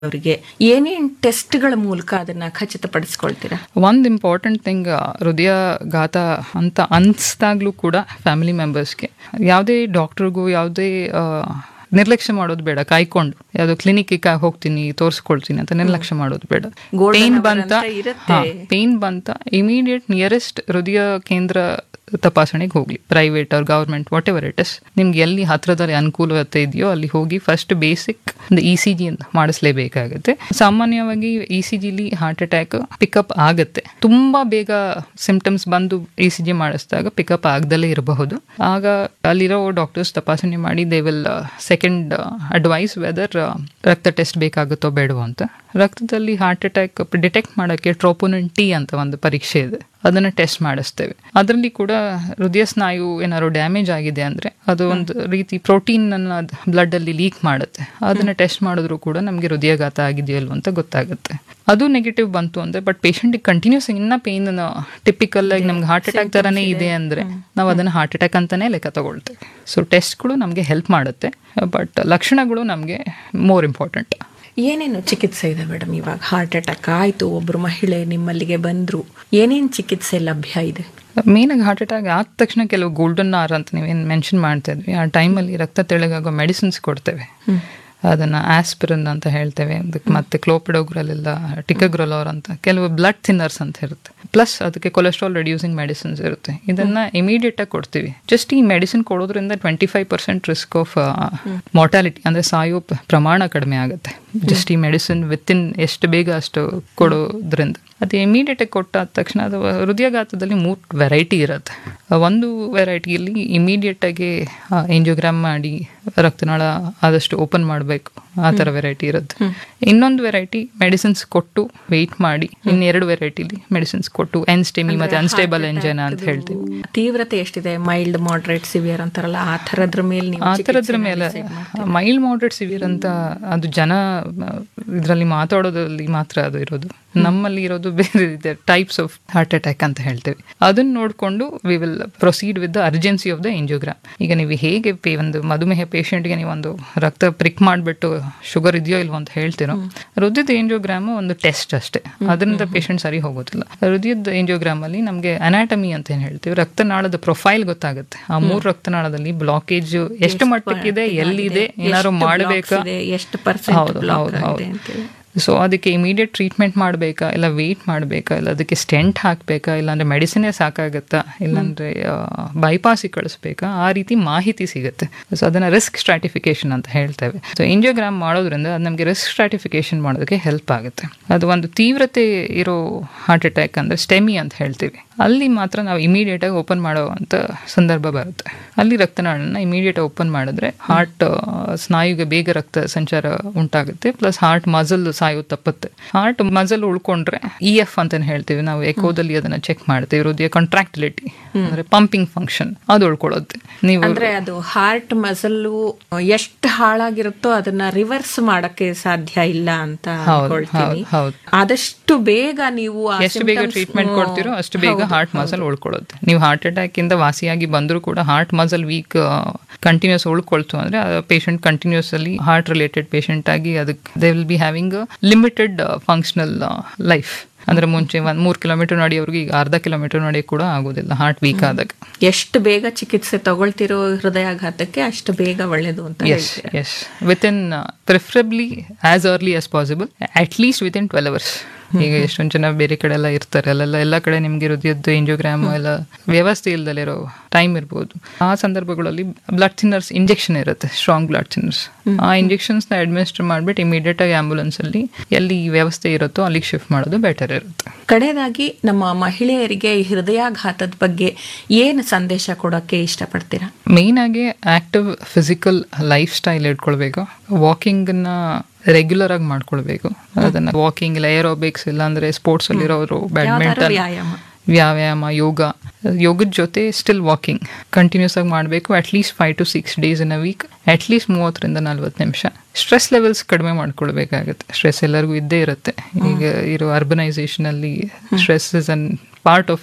ಅವರಿಗೆ ಏನೇನ್ ಟೆಸ್ಟ್ಗಳ ಮೂಲಕ ಅದನ್ನ ಖಚಿತಪಡಿಸ್ಕೊಳ್ತೀರಾ ಒಂದು ಇಂಪಾರ್ಟೆಂಟ್ ಥಿಂಗ್ ಹೃದಯಘಾತ ಅಂತ ಅನ್ಸ್ದಾಗ್ಲೂ ಕೂಡ ಫ್ಯಾಮಿಲಿ ಮೆಂಬರ್ಸ್ಗೆ ಯಾವುದೇ ಡಾಕ್ಟರ್ಗೂ ಯಾವುದೇ ಆ, ನಿರ್ಲಕ್ಷ್ಯ ಮಾಡೋದು ಬೇಡ ಕಾಯ್ಕೊಂಡು ಯಾವುದೋ ಕ್ಲಿನಿಕ್ಗೆ ಹೋಗ್ತೀನಿ ತೋರಿಸ್ಕೊಳ್ತೀನಿ ಅಂತ ನಿರ್ಲಕ್ಷ್ಯ ಮಾಡೋದು ಬೇಡ Golden ಪೇನ್ hour ಬಂತ ಅಂತ ಇರುತ್ತೆ. ಪೇನ್ ಬಂತ ಇಮಿಡಿಯೇಟ್ ನಿಯರೆಸ್ಟ್ ಹೃದಯ ಕೇಂದ್ರ ತಪಾಸಣೆಗೆ ಹೋಗ್ಲಿ ಪ್ರೈವೇಟ್ ಅವ್ರ government whatever it is ನಿಮ್ಗೆ ಎಲ್ಲಿ ಹತ್ರದಲ್ಲಿ ಅನುಕೂಲತೆ ಇದೆಯೋ ಅಲ್ಲಿ ಹೋಗಿ ಫಸ್ಟ್ ಬೇಸಿಕ್ ಒಂದು ಇ ಸಿ ಜಿ ಅಂತ ಮಾಡಿಸ್ಲೇಬೇಕಾಗುತ್ತೆ ಸಾಮಾನ್ಯವಾಗಿ ಇ ಸಿ ಜಿಲಿ ಹಾರ್ಟ್ ಅಟ್ಯಾಕ್ ಪಿಕಪ್ ಆಗುತ್ತೆ ತುಂಬಾ ಬೇಗ ಸಿಂಪ್ಟಮ್ಸ್ ಬಂದು ಇ ಸಿ ಜಿ ಮಾಡಿಸಿದಾಗ ಪಿಕಪ್ ಆಗದಲ್ಲೇ ಇರಬಹುದು ಆಗ ಅಲ್ಲಿರೋ ಡಾಕ್ಟರ್ಸ್ ತಪಾಸಣೆ ಮಾಡಿ they will second advice whether ರಕ್ತ ಟೆಸ್ಟ್ ಬೇಕಾಗುತ್ತೋ ಬೇಡವೋ ಅಂತ ರಕ್ತದಲ್ಲಿ ಹಾರ್ಟ್ ಅಟ್ಯಾಕ್ ಡಿಟೆಕ್ಟ್ ಮಾಡೋಕ್ಕೆ ಟ್ರೋಪೋನಿನ್ ಟಿ ಅಂತ ಒಂದು ಪರೀಕ್ಷೆ ಇದೆ ಅದನ್ನ ಟೆಸ್ಟ್ ಮಾಡಿಸ್ತೇವೆ ಅದರಲ್ಲಿ ಕೂಡ ಹೃದಯ ಸ್ನಾಯು ಏನಾದ್ರು ಡ್ಯಾಮೇಜ್ ಆಗಿದೆ ಅಂದ್ರೆ ಅದು ಒಂದು ರೀತಿ ಪ್ರೋಟೀನ್ ಅನ್ನ ಬ್ಲಡ್ ಅಲ್ಲಿ ಲೀಕ್ ಮಾಡುತ್ತೆ ಅದನ್ನ ಟೆಸ್ಟ್ ಮಾಡಿದ್ರು ಕೂಡ ನಮಗೆ ಹೃದಯಘಾತ ಆಗಿದೆಯೋ ಇಲ್ವೋ ಅಂತ ಗೊತ್ತಾಗುತ್ತೆ ಅದು ನೆಗೆಟಿವ್ ಬಂತು ಅಂದ್ರೆ ಬಟ್ ಪೇಷಂಟ್ ಕಂಟಿನ್ಯೂಸ್ ಇನ್ನ ಪೇನ್ ಟಿಪಿಕಲ್ ಆಗಿ ನಮ್ಗೆ ಹಾರ್ಟ್ ಅಟ್ಯಾಕ್ ತರನೇ ಇದೆ ಅಂದ್ರೆ ನಾವು ಅದನ್ನ ಹಾರ್ಟ್ ಅಟ್ಯಾಕ್ ಅಂತಾನೆ ಲೆಕ್ಕ ತಗೊಳ್ತೇವೆ ಸೊ ಟೆಸ್ಟ್ಗಳು ನಮಗೆ ಹೆಲ್ಪ್ ಮಾಡುತ್ತೆ ಬಟ್ ಲಕ್ಷಣಗಳು ನಮಗೆ ಮೋರ್ ಇಂಪಾರ್ಟೆಂಟ್ ಏನೇನು ಚಿಕಿತ್ಸೆ ಇದೆ ಮೇಡಮ್ ಇವಾಗ ಹಾರ್ಟ್ ಅಟ್ಯಾಕ್ ಆಯ್ತು ಒಬ್ರು ಮಹಿಳೆ ನಿಮ್ಮಲ್ಲಿಗೆ ಬಂದ್ರು ಏನೇನ್ ಚಿಕಿತ್ಸೆ ಲಭ್ಯ ಇದೆ ಮೇನ್ ಆಗಿ ಹಾರ್ಟ್ ಅಟ್ಯಾಕ್ ಆದ ತಕ್ಷಣ ಕೆಲವು ಗೋಲ್ಡನ್ ಆರ್ ಅಂತ ನೀವೇನು ಮೆನ್ಷನ್ ಮಾಡ್ತಾ ಇದ್ವಿ ಆ ಟೈಮಲ್ಲಿ ರಕ್ತ ತೆಳಗಾಗೋ ಮೆಡಿಸಿನ್ಸ್ ಕೊಡ್ತೇವೆ ಅದನ್ನ ಆಸ್ಪಿರಿನ್ ಅಂತ ಹೇಳ್ತೇವೆ ಅದಕ್ಕೆ ಮತ್ತೆ ಕ್ಲೋಪಿಡೋಗ್ರಲೆಲ್ಲ ಟಿಕಗ್ರೊಲೋರ್ ಅಂತ ಕೆಲವು ಬ್ಲಡ್ ಥಿನ್ನರ್ಸ್ ಅಂತ ಇರುತ್ತೆ ಪ್ಲಸ್ ಅದಕ್ಕೆ ಕೊಲೆಸ್ಟ್ರಾಲ್ ರೆಡ್ಯೂಸಿಂಗ್ ಮೆಡಿಸಿನ್ಸ್ ಇರುತ್ತೆ ಇದನ್ನ ಇಮಿಡಿಯೇಟ್ ಆಗಿ ಕೊಡ್ತೀವಿ ಜಸ್ಟ್ ಈ ಮೆಡಿಸಿನ್ ಕೊಡೋದ್ರಿಂದ twenty five percent risk of mortality ಅಂದ್ರೆ ಸಾಯೋ ಪ- ಪ್ರಮಾಣ ಕಡಿಮೆ ಆಗುತ್ತೆ ಜಸ್ಟ್ ಈ ಮೆಡಿಸಿನ್ ವಿತಿನ್ ಎಷ್ಟು ಬೇಗ ಅಷ್ಟು ಕೊಡೋದ್ರಿಂದ ಅದು ಇಮಿಡಿಯೇಟ್ ಆಗಿ ಕೊಟ್ಟಾದ ತಕ್ಷಣ ಅದು ಹೃದಯಘಾತದಲ್ಲಿ ಮೂರು ವೆರೈಟಿ ಇರುತ್ತೆ ಒಂದು ವೆರೈಟಿಯಲ್ಲಿ ಇಮಿಡಿಯೇಟ್ ಆಗಿ ಎಂಜಿಯೋಗ್ರಾಮ್ ಮಾಡಿ ರಕ್ತನಾಳ ಆದಷ್ಟು ಓಪನ್ ಮಾಡಬೇಕು ಆ ಥರ ವೆರೈಟಿ ಇರುತ್ತೆ ಇನ್ನೊಂದು ವೆರೈಟಿ ಮೆಡಿಸಿನ್ಸ್ ಕೊಟ್ಟು ವೆಯ್ಟ್ ಮಾಡಿ ಇನ್ನೆರಡು ವೆರೈಟಿಲಿ ಮೆಡಿಸಿನ್ಸ್ ಕೊಟ್ಟು ಎನ್ಸ್ಟೆಮಿ ಮತ್ತೆ ಅನ್ಸ್ಟೇಬಲ್ ಎಂಜೈನ್ ಅಂತ ಹೇಳ್ತೀವಿ ತೀವ್ರತೆ ಎಷ್ಟಿದೆ ಮೈಲ್ಡ್ ಮಾಡ್ರೇಟ್ ಸಿವಿಯರ್ ಅಂತಾರಲ್ಲ ಆ ಥರದ್ರ ಮೇಲೆ ನೀವು ಆ ಥರದ್ರ ಮೇಲೆ ಮೈಲ್ಡ್ ಮಾಡ್ರೇಟ್ ಸಿವಿಯರ್ ಅಂತ ಅದು ಜನ ಇದರಲ್ಲಿ ಮಾತಾಡೋದ್ರಲ್ಲಿ ಮಾತ್ರ ಅದು ಇರೋದು ನಮ್ಮಲ್ಲಿ ಇರೋದು ಬೇರೆ ಇದೆ ಟೈಪ್ಸ್ ಆಫ್ ಹಾರ್ಟ್ ಅಟ್ಯಾಕ್ ಅಂತ ಹೇಳ್ತೇವೆ ಅದನ್ನ ನೋಡಿಕೊಂಡು we will proceed with the urgency of the angiogram ಈಗ ನೀವು ಹೇಗೆ ಪೇ ಒಂದು ಮಧುಮೇಹ ಪೇಷಂಟ್ಗೆ ನೀವು ಒಂದು ರಕ್ತ ಪ್ರಿಕ್ ಮಾಡಿಬಿಟ್ಟು ಶುಗರ್ ಇದೆಯೋ ಇಲ್ವೋ ಅಂತ ಹೇಳ್ತೀರೋ ಹೃದಯದ ಎಂಜಿಯೋಗ್ರಾಮ್ ಒಂದು ಟೆಸ್ಟ್ ಅಷ್ಟೇ ಅದರಿಂದ ಪೇಷಂಟ್ ಸರಿ ಹೋಗೋದಿಲ್ಲ ಹೃದಯದ ಎಂಜಿಯೋಗ್ರಾಮ್ ಅಲ್ಲಿ ನಮಗೆ ಅನಾಟಮಿ ಅಂತ ಏನ್ ಹೇಳ್ತೀವಿ ರಕ್ತನಾಳದ ಪ್ರೊಫೈಲ್ ಗೊತ್ತಾಗುತ್ತೆ ಆ ಮೂರು ರಕ್ತನಾಳದಲ್ಲಿ ಬ್ಲಾಕೇಜ್ ಎಷ್ಟು ಮಟ್ಟಕ್ಕಿದೆ ಎಲ್ಲಿದೆ ಏನಾದ್ರು ಮಾಡಬೇಕಾ ಇದೆ, ಎಷ್ಟು ಪರ್ಸೆಂಟ್ ಹೌದು ಬ್ಲಾಕ್ ಹೌದು ಆಗಿದೆ ಹೌದು ಅಂತೇಳಿ ಸೊ ಅದಕ್ಕೆ ಇಮಿಡಿಯೇಟ್ ಟ್ರೀಟ್ಮೆಂಟ್ ಮಾಡಬೇಕಾ ಇಲ್ಲ ವೆಯ್ಟ್ ಮಾಡಬೇಕಾ ಇಲ್ಲ ಅದಕ್ಕೆ ಸ್ಟೆಂಟ್ ಹಾಕಬೇಕಾ ಇಲ್ಲಾಂದ್ರೆ ಮೆಡಿಸಿನೇ ಸಾಕಾಗತ್ತಾ ಇಲ್ಲಾಂದ್ರೆ ಬೈಪಾಸಿಗೆ ಕಳಿಸ್ಬೇಕಾ ಆ ರೀತಿ ಮಾಹಿತಿ ಸಿಗುತ್ತೆ ಸೊ ಅದನ್ನ ರಿಸ್ಕ್ ಸ್ಟ್ರಾಟಿಫಿಕೇಶನ್ ಅಂತ ಹೇಳ್ತೇವೆ ಸೊ ಎಂಜಿಯೋಗ್ರಾಮ್ ಮಾಡೋದ್ರಿಂದ ಅದು ನಮಗೆ ರಿಸ್ಕ್ ಸ್ಟ್ರಾಟಿಫಿಕೇಶನ್ ಮಾಡೋದಕ್ಕೆ ಹೆಲ್ಪ್ ಆಗುತ್ತೆ ಅದು ಒಂದು ತೀವ್ರತೆ ಇರೋ ಹಾರ್ಟ್ ಅಟ್ಯಾಕ್ ಅಂದ್ರೆ ಸ್ಟೆಮಿ ಅಂತ ಹೇಳ್ತೀವಿ ಅಲ್ಲಿ ಮಾತ್ರ ನಾವು ಇಮಿಡಿಯೇಟ್ ಆಗಿ ಓಪನ್ ಮಾಡುವಂತ ಸಂದರ್ಭ ಬರುತ್ತೆ ಅಲ್ಲಿ ರಕ್ತನಾಳನ್ನ ಇಮಿಡಿಯೇಟ್ ಓಪನ್ ಮಾಡಿದ್ರೆ ಹಾರ್ಟ್ ಸ್ನಾಯುಗೆ ಬೇಗ ರಕ್ತ ಸಂಚಾರ ಉಂಟಾಗುತ್ತೆ ಪ್ಲಸ್ ಹಾರ್ಟ್ ಮಜಲ್ ಸಾಯೋದು ತಪ್ಪುತ್ತೆ ಹಾರ್ಟ್ ಮಜಲ್ ಉಳ್ಕೊಂಡ್ರೆ ಇ ಎಫ್ ಅಂತ ಹೇಳ್ತೀವಿ ನಾವು ಎಕೋದಲ್ಲಿ ಅದನ್ನ ಚೆಕ್ ಮಾಡ್ತೀವಿ ಹೃದಯ ಕಾಂಟ್ರಾಕ್ಟಿಲಿಟಿ ಅಂದ್ರೆ ಪಂಪಿಂಗ್ ಫಂಕ್ಷನ್ ಅದು ಉಳ್ಕೊಳ್ಳುತ್ತೆ ನೀವು ಅಂದ್ರೆ ಅದು ಹಾರ್ಟ್ ಮಸಲ್ಲು ಎಷ್ಟು ಹಾಳಾಗಿರುತ್ತೋ ಅದನ್ನ ರಿವರ್ಸ್ ಮಾಡಕ್ಕೆ ಸಾಧ್ಯ ಇಲ್ಲ ಅಂತ ಅನ್ಕೊಳ್ತೀನಿ ಹೌದು ಆದಷ್ಟು ಬೇಗ ನೀವು ಆ ಎಷ್ಟು ಬೇಗ symptoms- ಟ್ರೀಟ್ಮೆಂಟ್ ಕೊಡ್ತೀರೋ ಅಷ್ಟು ಬೇಗ ಹಾರ್ಟ್ ಮಸಲ್ ಉಳ್ಕೊಳ್ಳುತ್ತೆ ನೀವು ಹಾರ್ಟ್ ಅಟ್ಯಾಕ್ ಇಂದ ವಾಸಿಯಾಗಿ ಬಂದರೂ ಕೂಡ ಹಾರ್ಟ್ ಮಸಲ್ ವೀಕ್ ಕಂಟಿನ್ಯೂಸ್ ಉಳ್ಕೊಳ್ತು ಅಂದ್ರೆ ಪೇಷಂಟ್ ಕಂಟಿನ್ಯೂಸ್ ಅಲ್ಲಿ ಹಾರ್ಟ್ ರಿಲೇಟೆಡ್ ಪೇಷಂಟ್ ಆಗಿ ಅದಕ್ಕೆ they will be having limited functional life ಅಂದ್ರೆ ಮುಂಚೆ ಒಂದ್ ಮೂರ್ ಕಿಲೋಮೀಟರ್ ನಡೆಯೋರ್ಗೆ ಈಗ ಅರ್ಧ ಕಿಲೋಮೀಟರ್ ನಡೆಯಕ್ಕೆ ಕೂಡ ಆಗೋದಿಲ್ಲ ಹಾರ್ಟ್ ವೀಕ್ ಆದಾಗ ಎಷ್ಟು ಬೇಗ ಚಿಕಿತ್ಸೆ ತಗೊಳ್ತಿರೋ ಹೃದಯಾಘಾತಕ್ಕೆ ಅಷ್ಟು ಬೇಗ ಒಳ್ಳೇದು ಅಂತ ಎಸ್ ಎಸ್ within preferably as early as possible at least within twelve hours ಈಗ ಎಷ್ಟೊಂದು ಜನ ಬೇರೆ ಕಡೆ ಎಲ್ಲ ಇರ್ತಾರೆ ಅಲ್ಲೆಲ್ಲ ಎಲ್ಲ ಕಡೆ ನಿಮ್ಗೆ ಹೃದಯದ್ದು ಎಂಜಿಯೋಗ್ರಾಮ್ ಎಲ್ಲ ವ್ಯವಸ್ಥೆ ಇಲ್ದಲ್ಲಿರೋ ಟೈಮ್ ಇರ್ಬೋದು ಆ ಸಂದರ್ಭಗಳಲ್ಲಿ ಬ್ಲಡ್ ಥಿನ್ನರ್ಸ್ ಇಂಜೆಕ್ಷನ್ ಇರುತ್ತೆ ಸ್ಟ್ರಾಂಗ್ ಬ್ಲಡ್ ಥಿನ್ನರ್ಸ್ ಆ ಇಂಜೆಕ್ಷನ್ಸ್ ನ ಅಡ್ಮಿನಿಸ್ಟರ್ ಮಾಡ್ಬಿಟ್ಟು ಇಮಿಡಿಯೇಟ್ ಆಗಿ ಆಂಬುಲೆನ್ಸ್ ಅಲ್ಲಿ ಎಲ್ಲಿ ಈ ವ್ಯವಸ್ಥೆ ಇರುತ್ತೋ ಅಲ್ಲಿಗೆ ಶಿಫ್ಟ್ ಮಾಡೋದು ಬೆಟರ್ ಇರುತ್ತೆ ಕಡೆಯದಾಗಿ ನಮ್ಮ ಮಹಿಳೆಯರಿಗೆ ಈ ಹೃದಯಾಘಾತದ ಬಗ್ಗೆ ಏನು ಸಂದೇಶ ಕೊಡೋಕೆ ಇಷ್ಟಪಡ್ತೀರಾ ಮೇನ್ ಆಗಿ ಆಕ್ಟಿವ್ ಫಿಸಿಕಲ್ ಲೈಫ್ ಸ್ಟೈಲ್ ಇಟ್ಕೊಳ್ಬೇಕು ವಾಕಿಂಗ್ನ ರೆಗ್ಯುಲರ್ ಆಗಿ ಮಾಡ್ಕೊಳ್ಬೇಕು ಅದನ್ನ ವಾಕಿಂಗ್ ಇಲ್ಲ ಏರೋಬಿಕ್ಸ್ ಇಲ್ಲಾಂದ್ರೆ ಸ್ಪೋರ್ಟ್ಸ್ ಅಲ್ಲಿರೋರು ಬ್ಯಾಡ್ಮಿಂಟನ್ ವ್ಯಾಯಾಮ ವ್ಯಾಯಾಮ ಯೋಗ ಯೋಗದ ಜೊತೆ ಸ್ಟಿಲ್ ವಾಕಿಂಗ್ ಕಂಟಿನ್ಯೂಸ್ ಆಗಿ ಮಾಡಬೇಕು at least five to six days in a week at least ಮೂವತ್ತರಿಂದ ನಲ್ವತ್ತು ನಿಮಿಷ ಸ್ಟ್ರೆಸ್ ಲೆವೆಲ್ಸ್ ಕಡಿಮೆ ಮಾಡ್ಕೊಳ್ಬೇಕಾಗುತ್ತೆ ಸ್ಟ್ರೆಸ್ ಎಲ್ಲರಿಗೂ ಇದ್ದೇ ಇರುತ್ತೆ ಈಗ ಇರೋ ಅರ್ಬನೈಸೇಷನ್ ಅಲ್ಲಿ stress is an part of life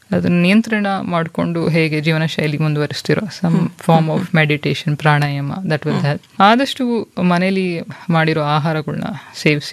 ಅದನ್ನ ನಿಯಂತ್ರಣ ಮಾಡಿಕೊಂಡು ಹೇಗೆ ಜೀವನ ಶೈಲಿ ಮುಂದುವರಿಸ್ತಿರೋ some form of meditation pranayama that will help ಆದಷ್ಟು ಮನೇಲಿ ಮಾಡಿರೋ ಆಹಾರಗಳನ್ನ ಸೇವಿಸಿ